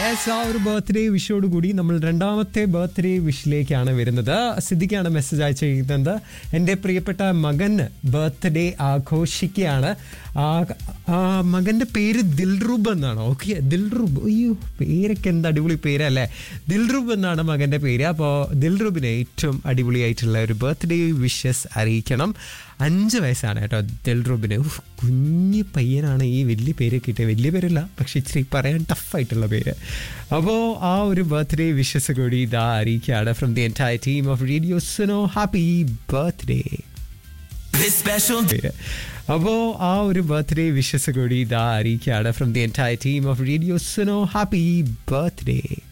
yes ആ ഒരു birthday വിഷോട് കൂടി നമ്മൾ രണ്ടാമത്തെ ബർത്ത്ഡേ വിഷിലേക്കാണ് വരുന്നത് സിദ്ദിഖാണ് മെസ്സേജ് അയച്ചിരിക്കുന്നത് എൻ്റെ പ്രിയപ്പെട്ട മകൻ ബർത്ത്ഡേ ആഘോഷിക്കുകയാണ് ആ ആ മകൻ്റെ പേര് ദിൽറുബ് എന്നാണ് ഓക്കെ ദിൽറുബ് അയ്യോ പേരൊക്കെ എന്ത് അടിപൊളി പേരല്ലേ ദിൽറുബ് എന്നാണ് മകൻ്റെ പേര് അപ്പോൾ ദിൽറുബിന് ഏറ്റവും അടിപൊളിയായിട്ടുള്ള ഒരു ബർത്ത്ഡേ വിഷസ് അറിയിക്കണം അഞ്ച് വയസ്സാണ് കേട്ടോ ദിൽറുബിന് ഉഫ്, കുഞ്ഞു പയ്യനാണ് ഈ വലിയ പേര് കിട്ടിയത് വലിയ പേരല്ല പക്ഷെ ഇച്ചിരി പറയാൻ ടഫായിട്ടുള്ള പേര് അപ്പോൾ ആ ഒരു ബർത്ത്ഡേ വിഷസ് കൂടി ഇതാ അറിയിക്കുകയാണ് from the entire team of radio Suno happy birthday This special പേര് അപ്പോൾ ആ ഒരു ബർത്ത്ഡേ വിഷസ് കൂടി ഇതാ അറിയിക്കുകയാണ് from the entire team of radio Suno happy birthday